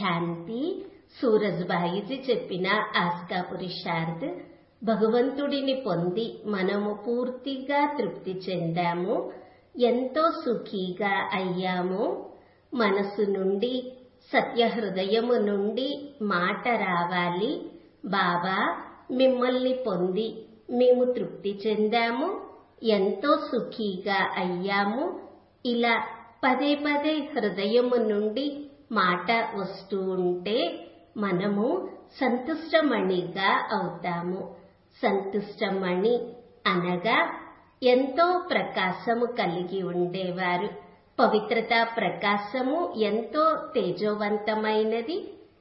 శాంతి సూరజ్బాయిజీ చెప్పిన ఆస్కా పురుషార్థ్ భగవంతుడిని పొంది మనము పూర్తిగా తృప్తి చెందాము ఎంతో సుఖీగా అయ్యాము మనసు నుండి సత్య హృదయము నుండి మాట రావాలి బాబా మిమ్మల్ని పొంది మేము తృప్తి చెందాము ఎంతో సుఖీగా అయ్యాము ఇలా పదే పదే హృదయము నుండి మాట వస్తూ ఉంటే మనము సంతుష్టమణిగా అవుతాము సంతుష్టమణి అనగా ఎంతో ప్రకాశము కలిగి ఉండేవారు పవిత్రత ప్రకాశము ఎంతో తేజోవంతమైనది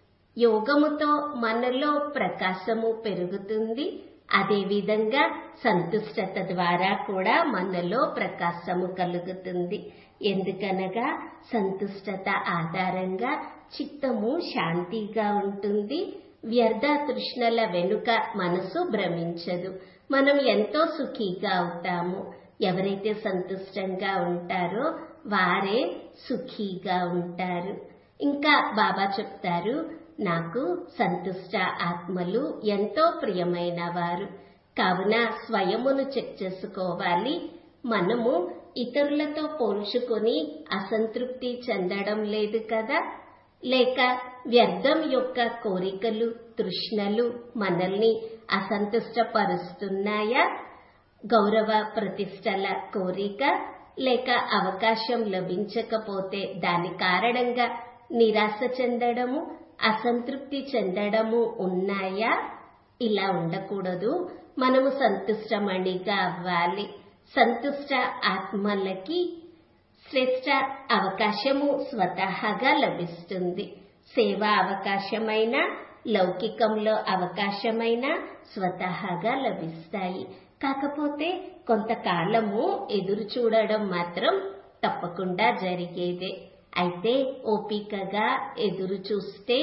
యోగముతో మనలో ప్రకాశము పెరుగుతుంది అదేవిధంగా సంతుష్టత ద్వారా కూడా మనలో ప్రకాశము కలుగుతుంది ఎందుకనగా సంతుష్టత ఆధారంగా చిత్తము శాంతిగా ఉంటుంది వ్యర్థ తృష్ణల వెనుక మనసు భ్రమించదు మనం ఎంతో సుఖీగా అవుతాము ఎవరైతే సంతుష్టంగా ఉంటారో వారే సుఖీగా ఉంటారు ఇంకా బాబా చెప్తారు నాకు సంతుష్ట ఆత్మలు ఎంతో ప్రియమైన వారు కావున స్వయమును చెక్ చేసుకోవాలి మనము ఇతరులతో పోల్చుకొని అసంతృప్తి చెందడం లేదు కదా లేక వ్యర్థం యొక్క కోరికలు తృష్ణలు మనల్ని అసంతుష్టపరుస్తున్నాయా గౌరవ ప్రతిష్టల కోరిక లేక అవకాశం లభించకపోతే దాని కారణంగా నిరాశ చెందడము అసంతృప్తి చెందడము ఉన్నాయా ఇలా ఉండకూడదు మనము సంతుష్టమణిగా అవ్వాలి సంతుష్ట ఆత్మలకి శ్రేష్ట అవకాశము స్వతహాగా లభిస్తుంది సేవా అవకాశమైన లౌకికంలో అవకాశమైన స్వతహాగా లభిస్తాయి కాకపోతే కొంతకాలము ఎదురు చూడడం మాత్రం తప్పకుండా జరిగేదే అయితే ఓపికగా ఎదురు చూస్తే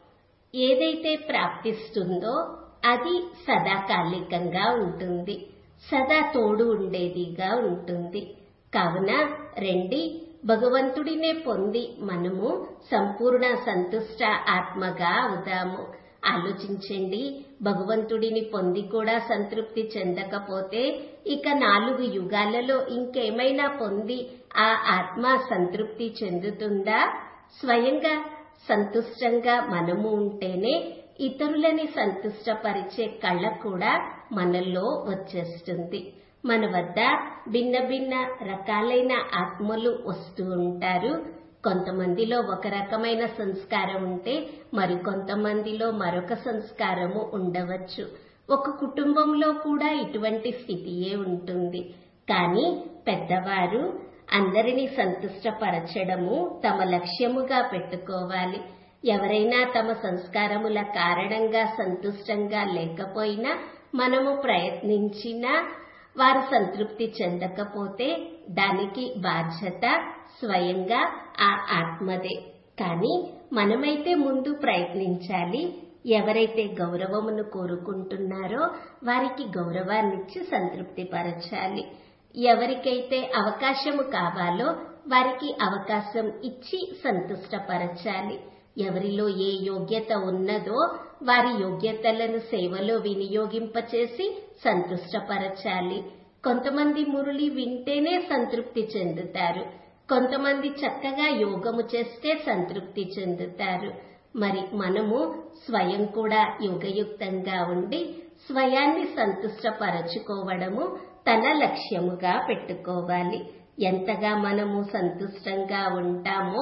ఏదైతే ప్రాప్తిస్తుందో అది సదాకాలికంగా ఉంటుంది సదా తోడు ఉండేదిగా ఉంటుంది కావున రండి భగవంతుడినే పొంది మనము సంపూర్ణ సంతుష్ట ఆత్మగా అవుదాము ఆలోచించండి భగవంతుడిని పొంది కూడా సంతృప్తి చెందకపోతే ఇక నాలుగు యుగాలలో ఇంకేమైనా పొంది ఆ ఆత్మ సంతృప్తి చెందుతుందా స్వయంగా సంతుష్టంగా మనము ఉంటేనే ఇతరులని సంతుష్టపరిచే కళ్ళ కూడా మనలో వచ్చేస్తుంది మన వద్ద భిన్న భిన్న రకాలైన ఆత్మలు వస్తూ ఉంటారు కొంతమందిలో ఒక రకమైన సంస్కారం ఉంటే మరికొంతమందిలో మరొక సంస్కారము ఉండవచ్చు ఒక కుటుంబంలో కూడా ఇటువంటి స్థితియే ఉంటుంది కానీ పెద్దవారు అందరినీ సంతుష్టపరచడము తమ లక్ష్యముగా పెట్టుకోవాలి ఎవరైనా తమ సంస్కారముల కారణంగా సంతుష్టంగా లేకపోయినా మనము ప్రయత్నించినా వారు సంతృప్తి చెందకపోతే దానికి బాధ్యత స్వయంగా ఆ ఆత్మదే కానీ మనమైతే ముందు ప్రయత్నించాలి ఎవరైతే గౌరవమును కోరుకుంటున్నారో వారికి గౌరవాన్నిచ్చి సంతృప్తి పరచాలి ఎవరికైతే అవకాశము కావాలో వారికి అవకాశం ఇచ్చి సంతుష్టపరచాలి ఎవరిలో ఏ యోగ్యత ఉన్నదో వారి యోగ్యతలను సేవలో వినియోగింపచేసి సంతుష్టపరచాలి కొంతమంది మురళి వింటేనే సంతృప్తి చెందుతారు కొంతమంది చక్కగా యోగము చేస్తే సంతృప్తి చెందుతారు మరి మనము స్వయం కూడా యోగయుక్తంగా ఉండి స్వయాన్ని సంతుష్టపరచుకోవడము తన లక్ష్యముగా పెట్టుకోవాలి ఎంతగా మనము సంతుష్టంగా ఉంటామో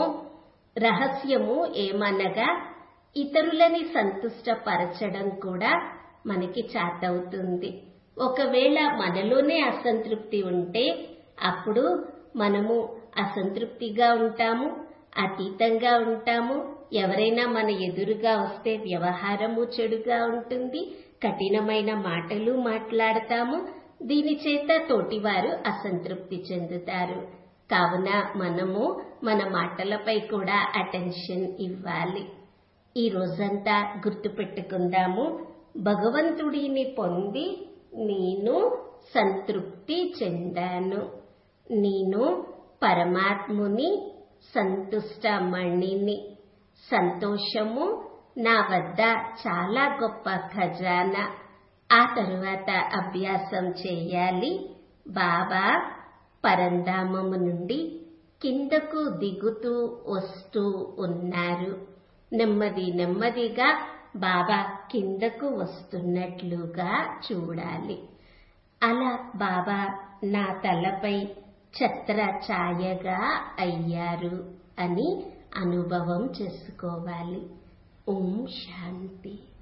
రహస్యము ఏమనగా ఇతరులని సంతుష్టపరచడం కూడా మనకి చాతవుతుంది ఒకవేళ మనలోనే అసంతృప్తి ఉంటే అప్పుడు మనము అసంతృప్తిగా ఉంటాము అతీతంగా ఉంటాము ఎవరైనా మన ఎదురుగా వస్తే వ్యవహారము చెడుగా ఉంటుంది కఠినమైన మాటలు మాట్లాడతాము దీని చేత తోటివారు అసంతృప్తి చెందుతారు కావున మనము మన మాటలపై కూడా అటెన్షన్ ఇవ్వాలి ఈ రోజంతా గుర్తుపెట్టుకుందాము భగవంతుడిని పొంది నేను సంతృప్తి చెందాను నేను పరమాత్ముని సంతుష్టమణిని సంతోషము నా వద్ద చాలా గొప్ప ఖజానా ఆ తరువాత అభ్యాసం చేయాలి బాబా పరంధామము నుండి కిందకు దిగుతూ వస్తూ ఉన్నారు నెమ్మది నెమ్మదిగా బాబా కిందకు వస్తున్నట్లుగా చూడాలి అలా బాబా నా తలపై ఛత్ర ఛాయగా అయ్యారు అని అనుభవం చేసుకోవాలి ఓం శాంతి